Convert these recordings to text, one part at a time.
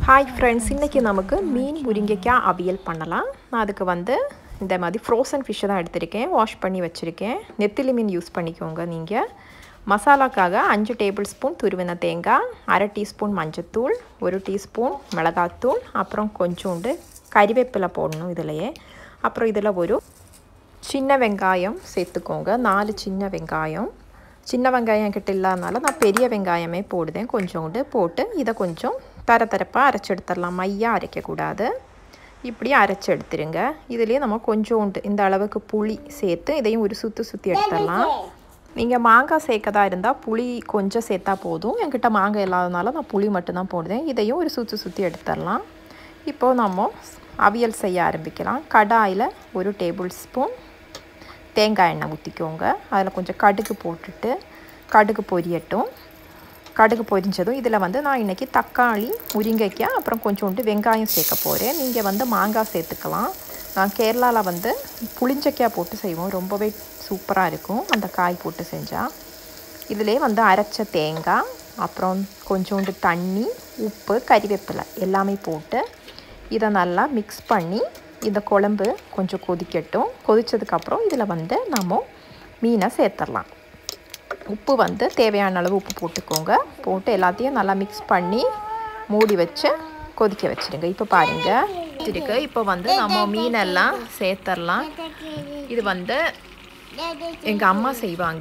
hi friends இன்றைக்கி நமக்கு மீன் முருங்கைக்காய் அவியல் பண்ணலாம் நான் அதுக்கு வந்து இந்த மாதிரி ஃப்ரோசன் ஃபிஷ்ஷை தான் எடுத்திருக்கேன் வாஷ் பண்ணி வச்சுருக்கேன் நெத்திலி மீன் யூஸ் பண்ணிக்கோங்க நீங்கள் மசாலாக்காக அஞ்சு டேபிள் ஸ்பூன் துருவின தேங்காய் அரை டீஸ்பூன் மஞ்சத்தூள் ஒரு டீஸ்பூன் மிளகாத்தூள் அப்புறம் கொஞ்சோண்டு கறிவேப்பிலை போடணும் இதிலையே அப்புறம் இதில் ஒரு சின்ன வெங்காயம் சேர்த்துக்கோங்க நாலு சின்ன வெங்காயம் சின்ன வெங்காயம் என்கிட்ட இல்லாதனால நான் பெரிய வெங்காயமே போடுதேன் கொஞ்சோண்டு போட்டு இதை கொஞ்சம் தர தரப்பாக அரைச்சி எடுத்துடலாம் மையாக அரைக்கக்கூடாது இப்படி அரைச்சி எடுத்துருங்க இதுலேயே நம்ம கொஞ்சோண்டு இந்த அளவுக்கு புளி சேர்த்து இதையும் ஒரு சுற்றி சுற்றி எடுத்துடலாம் நீங்கள் மாங்காய் சேர்க்கதா இருந்தால் புளி கொஞ்சம் சேர்த்தா போதும் என்கிட்ட மாங்காய் இல்லாதனால நான் புளி மட்டும்தான் போடுதேன் இதையும் ஒரு சுற்றி சுற்றி எடுத்துடலாம் இப்போது நம்ம அவியல் செய்ய ஆரம்பிக்கலாம் கடாயில் ஒரு டேபிள் ஸ்பூன் தேங்காய் எண்ணெய் ஊற்றிக்கோங்க அதில் கொஞ்சம் கடுகு போட்டுட்டு கடுகு பொரியட்டும் கடுகு பொரிஞ்சதும் இதில் வந்து நான் இன்றைக்கி தக்காளி முருங்கைக்காய் அப்புறம் கொஞ்சோண்டு வெங்காயம் சேர்க்க போகிறேன் நீங்கள் வந்து மாங்காய் சேர்த்துக்கலாம் நான் கேரளாவில் வந்து புளிஞ்சக்காய் போட்டு செய்வோம் ரொம்பவே சூப்பராக இருக்கும் அந்த காய் போட்டு செஞ்சால் இதிலே வந்து அரைச்ச தேங்காய் அப்புறம் கொஞ்சோண்டு தண்ணி உப்பு கறிவேப்பிலை எல்லாமே போட்டு இதை நல்லா மிக்ஸ் பண்ணி இந்த குழம்பு கொஞ்சம் கொதிக்கட்டும் கொதித்ததுக்கப்புறம் இதில் வந்து நம்ம மீனை சேர்த்துடலாம் உப்பு வந்து தேவையான அளவு உப்பு போட்டுக்கோங்க போட்டு எல்லாத்தையும் நல்லா மிக்ஸ் பண்ணி மூடி வச்சு கொதிக்க வச்சுருங்க இப்போ பாருங்கள் இருக்கு இப்போ வந்து நம்ம மீனெல்லாம் சேர்த்துடலாம் இது வந்து எங்கள் அம்மா செய்வாங்க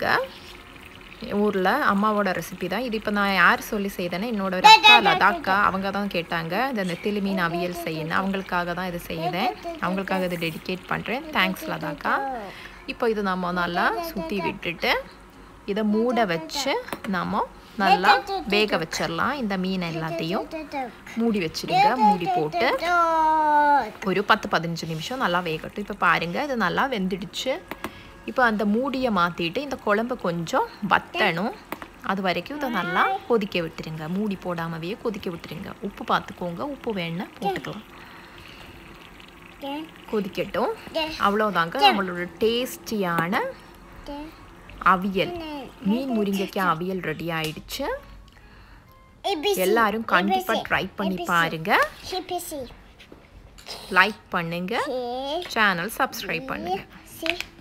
ஊரில் அம்மாவோட ரெசிபி தான் இது இப்போ நான் யார் சொல்லி செய்தேன்னா என்னோட ஒரு அக்கா லதாக்கா அவங்க தான் கேட்டாங்க இந்த நெத்திலி மீன் அவியல் செய்யணும் அவங்களுக்காக தான் இது செய்தேன் அவங்களுக்காக இதை டெடிகேட் பண்ணுறேன் தேங்க்ஸ் லதாக்கா இப்போ இது நம்ம நல்லா சுற்றி விட்டுட்டு இதை மூட வச்சு நம்ம நல்லா வேக வச்சிடலாம் இந்த மீன் எல்லாத்தையும் மூடி வச்சிருங்க மூடி போட்டு ஒரு பத்து பதினஞ்சு நிமிஷம் நல்லா வேகட்டும் இப்போ பாருங்கள் இது நல்லா வெந்துடுச்சு இப்போ அந்த மூடியை மாற்றிட்டு இந்த குழம்பு கொஞ்சம் வத்தணும் அது வரைக்கும் இதை நல்லா கொதிக்க விட்டுருங்க மூடி போடாமவே கொதிக்க விட்டுருங்க உப்பு பார்த்துக்கோங்க உப்பு வேணுன்னா போட்டுக்கலாம் கொதிக்கட்டும் அவ்வளோதாங்க நம்மளோட டேஸ்டியான அவியல் மீன் முருங்கைக்காய் அவியல் ரெடி ஆயிடுச்சு எல்லாரும் கண்டிப்பாக ட்ரை பண்ணி பாருங்க லைக் பண்ணுங்க சேனல் சப்ஸ்கிரைப் பண்ணுங்க